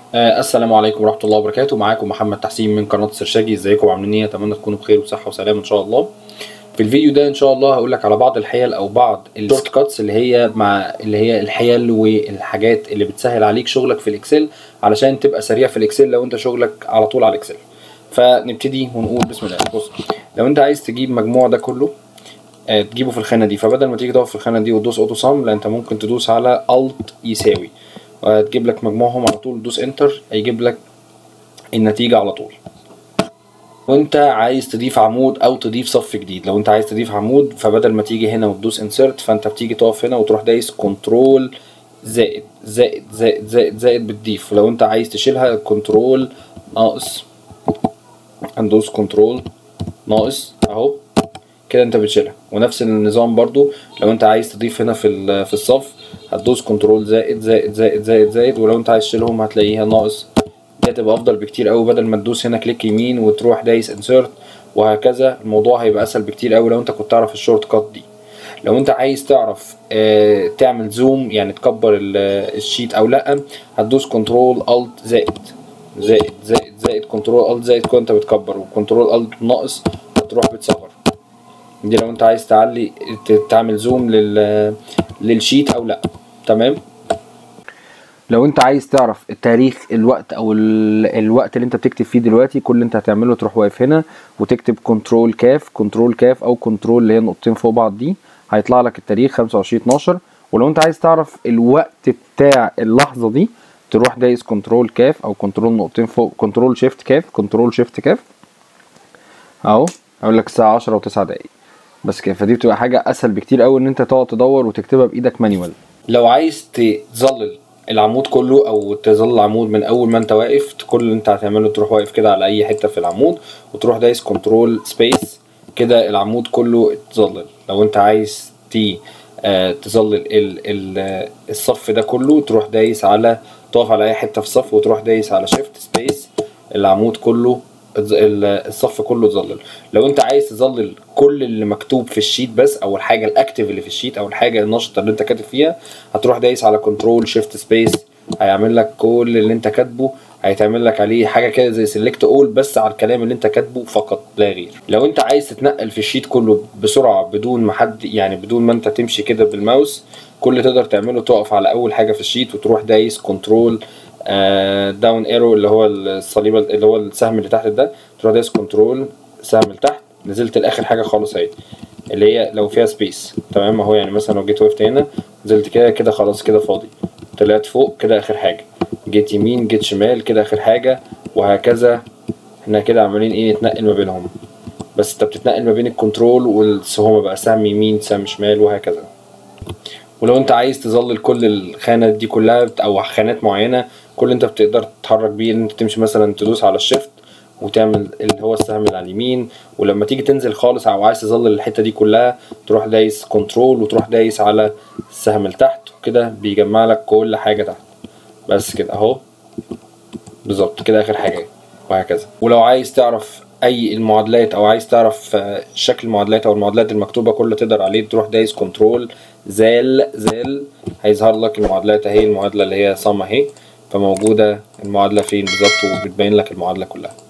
آه السلام عليكم ورحمة الله وبركاته معاكم محمد تحسين من قناة السرشاجي ازيكم عاملين ايه اتمنى تكونوا بخير وصحة وسلامة ان شاء الله في الفيديو ده ان شاء الله هقول لك على بعض الحيل او بعض الشورت كاتس اللي هي مع اللي هي الحيل والحاجات اللي بتسهل عليك شغلك في الاكسل علشان تبقى سريع في الاكسل لو انت شغلك على طول على الاكسل فنبتدي ونقول بسم الله بص لو انت عايز تجيب مجموع ده كله آه، تجيبه في الخانه دي فبدل ما تيجي تقف في الخانه دي وتدوس اوتو سام لا انت ممكن تدوس على الت يساوي وهتجيب لك مجموعهم على طول دوس انتر هيجيب لك النتيجه على طول وانت عايز تضيف عمود او تضيف صف جديد لو انت عايز تضيف عمود فبدل ما تيجي هنا وتدوس انسرت فانت بتيجي تقف هنا وتروح دايس كنترول زائد زائد زائد زائد زائد بتضيف ولو انت عايز تشيلها كنترول ناقص هندوس كنترول ناقص اهو كده انت بتشيلها ونفس النظام برضو لو انت عايز تضيف هنا في ال- في الصف هتدوس كنترول زائد زائد زائد زائد زائد ولو انت عايز تشيلهم هتلاقيها ناقص دي هتبقى افضل بكتير قوي بدل ما تدوس هنا كليك يمين وتروح دايس انسيرت وهكذا الموضوع هيبقى اسهل بكتير قوي لو انت كنت تعرف الشورت كات دي لو انت عايز تعرف اه تعمل زوم يعني تكبر ال- الشيت او لا هتدوس كنترول الت زائد زائد زائد زائد كنترول الت زائد كده انت بتكبر وكنترول الت ناقص هتروح بتصغر دي لو انت عايز تعلي ت- تعمل زوم لل للشيت او لا تمام لو انت عايز تعرف التاريخ الوقت او ال... الوقت اللي انت بتكتب فيه دلوقتي كل اللي انت هتعمله تروح واقف هنا وتكتب كنترول كاف كنترول كاف او كنترول اللي هي نقطتين فوق بعض دي هيطلع لك التاريخ 25 12 ولو انت عايز تعرف الوقت بتاع اللحظه دي تروح دايس كنترول كاف او كنترول نقطتين فوق كنترول شيفت كاف كنترول شيفت كاف اهو هقول لك الساعه 10 و9 دقايق بس كده فدي بتبقى حاجه اسهل بكتير قوي ان انت تقعد تدور وتكتبها بايدك مانيوال لو عايز تظلل العمود كله او تظل العمود من اول ما انت واقف كل اللي انت هتعمله تروح واقف كده على اي حته في العمود وتروح دايس كنترول سبيس كده العمود كله اتظلل لو انت عايز تي آه تظلل ال ال الصف ده كله تروح دايس على تقف على اي حته في الصف وتروح دايس على شيفت سبيس العمود كله الز- ال- الصف كله اتظلل لو انت عايز تظلل كل اللي مكتوب في الشيت بس او الحاجه الاكتف اللي في الشيت او الحاجه النشطه اللي انت كاتب فيها هتروح دايس على كنترول شيفت سبيس هيعمل لك كل اللي انت كاتبه هيتعمل لك عليه حاجه كده زي سيلكت اول بس على الكلام اللي انت كاتبه فقط لا غير لو انت عايز تتنقل في الشيت كله بسرعه بدون ما حد يعني بدون ما انت تمشي كده بالماوس كل اللي تقدر تعمله تقف على اول حاجه في الشيت وتروح دايس كنترول داون ايرو اللي هو الصليب اللي هو السهم اللي تحت ده تروح دايس كنترول سهم لتحت نزلت لاخر حاجه خالص اهي اللي هي لو فيها سبيس تمام اهو يعني مثلا لو جيت وقفت هنا نزلت كده كده خلاص كده فاضي طلعت فوق كده اخر حاجه جيت يمين جيت شمال كده اخر حاجه وهكذا احنا كده عمالين ايه نتنقل ما بينهم بس انت بتتنقل ما بين الكنترول والسهومه بقى سهم يمين سهم شمال وهكذا ولو انت عايز تظلل كل الخانه دي كلها بت- او خانات معينه كل اللي انت بتقدر تتحرك بيه ان انت تمشي مثلا تدوس على الشيفت وتعمل اللي هو السهم اللي على اليمين ولما تيجي تنزل خالص او عايز تظلل الحته دي كلها تروح دايس كنترول وتروح دايس على السهم اللي تحت وكده بيجمع لك كل حاجه تحت بس كده اهو بالظبط كده اخر حاجه وهكذا ولو عايز تعرف اي المعادلات او عايز تعرف آه، شكل المعادلات او المعادلات المكتوبه كله تقدر عليه تروح دايس كنترول زال زال هيظهر لك المعادلات اهي المعادله اللي هي صم اهي فموجوده المعادله فين بالظبط وبتبين لك المعادله كلها